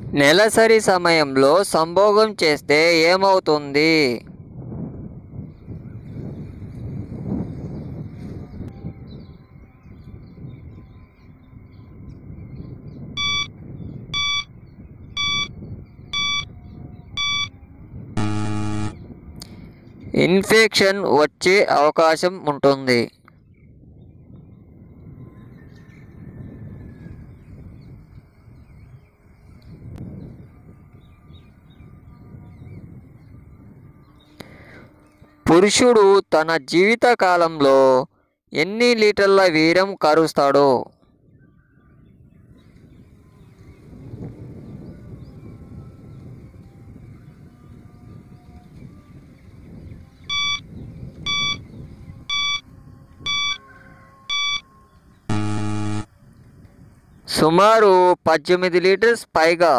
నెలసరి సమయంలో సంభోగం చేస్తే ఏమవుతుంది ఇన్ఫెక్షన్ వచ్చే అవకాశం ఉంటుంది పురుషుడు తన జీవిత కాలంలో ఎన్ని లీటర్ల వీర్యం కరుస్తాడు సుమారు పద్దెనిమిది లీటర్స్ పైగా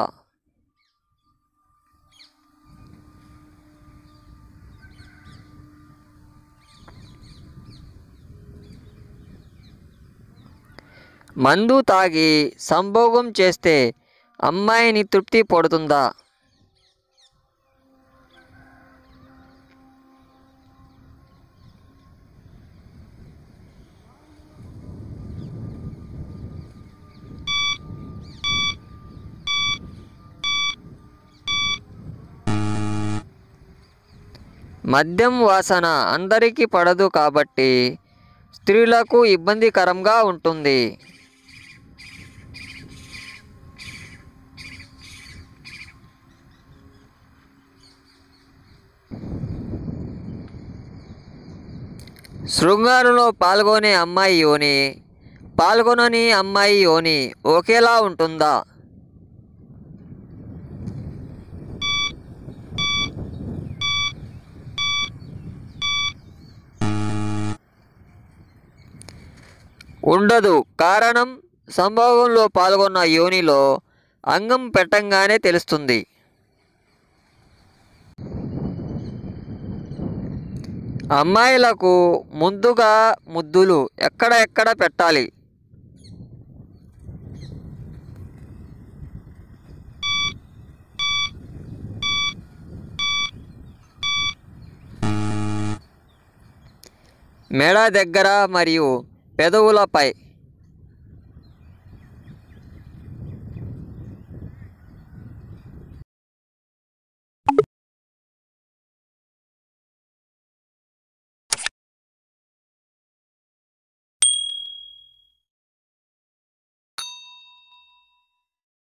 మందు తాగి సంభోగం చేస్తే అమ్మాయిని తృప్తి పడుతుందా మద్యం వాసన అందరికీ పడదు కాబట్టి స్త్రీలకు ఇబ్బందికరంగా ఉంటుంది శృంగారంలో పాల్గొనే అమ్మాయి యోని పాల్గొనని అమ్మాయి యోని ఒకేలా ఉంటుందా ఉండదు కారణం సంభోగంలో పాల్గొన్న యోనిలో అంగం పెట్టంగానే తెలుస్తుంది అమ్మాయిలకు ముందుగా ముద్దులు ఎక్కడ ఎక్కడ పెట్టాలి మెడ దగ్గర మరియు పెదవులపై